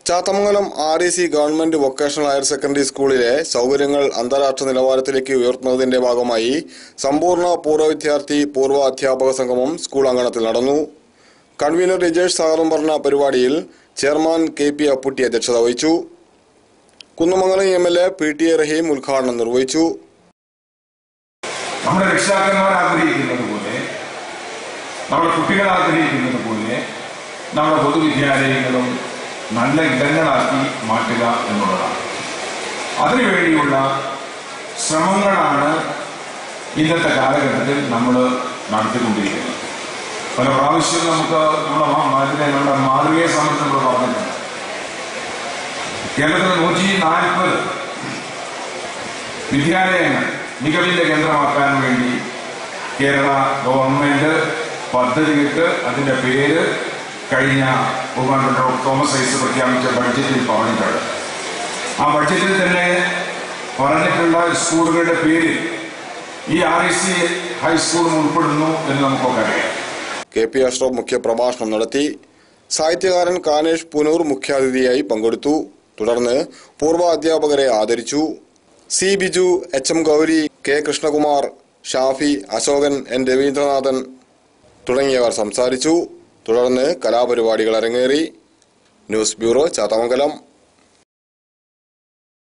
Chathamangalam R E C government vocational higher secondary സ്കൂളിലെ സൗകര്യങ്ങൾ അന്താരാഷ്ട്ര നിലവാരത്തിലേക്ക് ഉയർത്തുന്നതിന്റെ ഭാഗമായി സമ്പൂർണ്ണ പൂർവ്വ വിദ്യാർത്ഥി പൂർവ്വ അധ്യാപക സംഗമം സ്കൂൾ അങ്കണത്തിൽ നടന്നു കൺവീനർ രജേഷ് സാറും പറഞ്ഞ പരിപാടിയിൽ ചെയർമാൻ കെ പി അപ്പുട്ടി അധ്യക്ഷത വഹിച്ചു Kunnamangalam M L A P T A Raheem ഉദ്ഘാടനം നിർവഹിച്ചു നമ്മുടെ രക്ഷിതാക്കന്മാർ ആഗ്രഹിക്കുന്നത് പോലെ നമ്മുടെ കുട്ടികൾ ആഗ്രഹിക്കുന്നത് പോലെ നമ്മുടെ പൊതുവിദ്യാലയങ്ങളും നല്ല ഇടങ്ങളാക്കി മാറ്റുക എന്നുള്ളതാണ് അതിനുവേണ്ടിയുള്ള ശ്രമങ്ങളാണ് ഇന്നത്തെ കാലഘട്ടത്തിൽ നമ്മൾ നടത്തിക്കൊണ്ടിരിക്കുന്നത് പല പ്രാവശ്യം നമുക്ക് നമ്മുടെ മാ- അതിനെ നമ്മുടെ മാതൃകയെ സംബന്ധിച്ച് നമ്മൾ പറഞ്ഞിട്ടുണ്ട് കേരളത്തിൽ നൂറ്റി നാൽപ്പത് വിദ്യാലയങ്ങൾ മികവിന്റെ കേന്ദ്രമാക്കാൻ വേണ്ടി കേരള ഗവൺമെന്റ് പദ്ധതിയിട്ട് അതിന്റെ പേര് കഴിഞ്ഞ ബഹുമാനപ്പെട്ട ഡോക്ടർ തോമസ് ഐസ് പ്രഖ്യാപിച്ച ബഡ്ജറ്റിൽ പറഞ്ഞിട്ടുണ്ട് ആ ബഡ്ജറ്റിൽ തന്നെ പറഞ്ഞിട്ടുള്ള സ്കൂളുകളുടെ പേരിൽ ഈ ആർ ഇ സി ഹൈസ്കൂളും ഉൾപ്പെടുന്നു എന്ന് നമുക്കൊക്കെ അറിയാം കെ പി അഷ്റഫ് മുഖ്യപ്രഭാഷണം നടത്തി സാഹിത്യകാരൻ കാനേഷ് പുനൂർ മുഖ്യാതിഥിയായി പങ്കെടുത്തു തുടർന്ന് പൂർവ്വ അധ്യാപകരെ ആദരിച്ചു C Biju H M Gauri K Krishnakumar Shafi Ashokan N Ravindranathan തുടങ്ങിയവർ സംസാരിച്ചു തുടർന്ന് കലാപരിപാടികൾ അരങ്ങേറി ന്യൂസ് ബ്യൂറോ ചാത്തമംഗലം